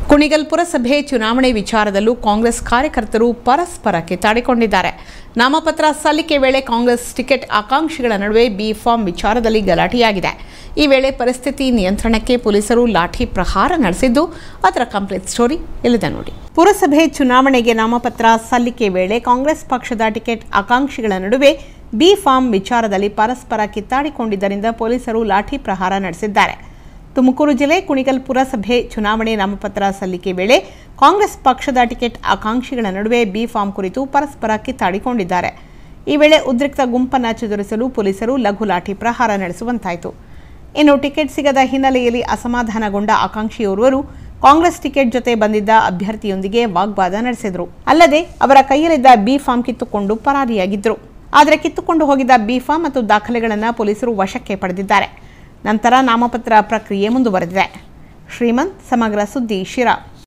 ಕುಣಿಗಲ್ ಪುರಸಭೆ ಚುನಾವಣೆ ವಿಚಾರದಲ್ಲೂ ಕಾಂಗ್ರೆಸ್ ಕಾರ್ಯಕರ್ತರು ಪರಸ್ಪರ ಕಿತ್ತಾಡಿಕೊಂಡಿದ್ದಾರೆ ನಾಮಪತ್ರ ಸಲ್ಲಿಕೆ ವೇಳೆ ಕಾಂಗ್ರೆಸ್ ಟಿಕೆಟ್ ಆಕಾಂಕ್ಷಿಗಳ ನಡುವೆ ಬಿ ಫಾರ್ಮ್ ವಿಚಾರದಲ್ಲಿ ಗಲಾಟೆಯಾಗಿದೆ ಈ ವೇಳೆ ಪರಿಸ್ಥಿತಿ ನಿಯಂತ್ರಣಕ್ಕೆ ಪೊಲೀಸರು ಲಾಠಿ ಪ್ರಹಾರ ನಡೆಸಿದ್ದು ಅದರ ಕಂಪ್ಲೀಟ್ ಸ್ಟೋರಿ ಇಲ್ಲಿದೆ ನೋಡಿ ಪುರಸಭೆ ಚುನಾವಣೆಗೆ ನಾಮಪತ್ರ ಸಲ್ಲಿಕೆ ವೇಳೆ ಕಾಂಗ್ರೆಸ್ ಪಕ್ಷದ ಟಿಕೆಟ್ ಆಕಾಂಕ್ಷಿಗಳ ನಡುವೆ ಬಿ ಫಾರ್ಮ್ ವಿಚಾರದಲ್ಲಿ ಪರಸ್ಪರ ಕಿತ್ತಾಡಿಕೊಂಡಿದ್ದರಿಂದ ಪೊಲೀಸರು ಲಾಠಿ ಪ್ರಹಾರ ನಡೆಸಿದ್ದಾರೆ ತುಮಕೂರು ಜಿಲ್ಲೆ ಕುಣಿಗಲ್ ಪುರಸಭೆ ಚುನಾವಣೆ ನಾಮಪತ್ರ ಸಲ್ಲಿಕೆ ವೇಳೆ ಕಾಂಗ್ರೆಸ್ ಪಕ್ಷದ ಟಿಕೆಟ್ ಆಕಾಂಕ್ಷಿಗಳ ನಡುವೆ ಬಿ ಫಾರ್ಮ್ ಕುರಿತು ಪರಸ್ಪರ ಕಿತ್ತಾಡಿಕೊಂಡಿದ್ದಾರೆ ಈ ವೇಳೆ ಉದ್ರಿಕ್ತ ಗುಂಪನ್ನು ಚದುರಿಸಲು ಪೊಲೀಸರು ಲಘು ಲಾಠಿ ಪ್ರಹಾರ ನಡೆಸುವಂತಾಯಿತು ಇನ್ನು ಟಿಕೆಟ್ ಸಿಗದ ಹಿನ್ನೆಲೆಯಲ್ಲಿ ಅಸಮಾಧಾನಗೊಂಡ ಆಕಾಂಕ್ಷಿಯೋರ್ವರು ಕಾಂಗ್ರೆಸ್ ಟಿಕೆಟ್ ಜೊತೆ ಬಂದಿದ್ದ ಅಭ್ಯರ್ಥಿಯೊಂದಿಗೆ ವಾಗ್ವಾದ ನಡೆಸಿದರು ಅಲ್ಲದೆ ಅವರ ಕೈಯಲ್ಲಿದ್ದ ಬಿ ಫಾರ್ಮ್ ಕಿತ್ತುಕೊಂಡು ಪರಾರಿಯಾಗಿದ್ದರು ಆದರೆ ಕಿತ್ತುಕೊಂಡು ಹೋಗಿದ್ದ ಬಿ ಫಾರ್ಮ್ ಮತ್ತು ದಾಖಲೆಗಳನ್ನು ಪೊಲೀಸರು ವಶಕ್ಕೆ ಪಡೆದಿದ್ದಾರೆ ನಂತರ ನಾಮಪತ್ರ ಪ್ರಕ್ರಿಯೆ ಮುಂದುವರೆದಿದೆ ಶ್ರೀಮಂತ್ ಸಮಗ್ರ ಸುದ್ದಿ ಶಿರಾ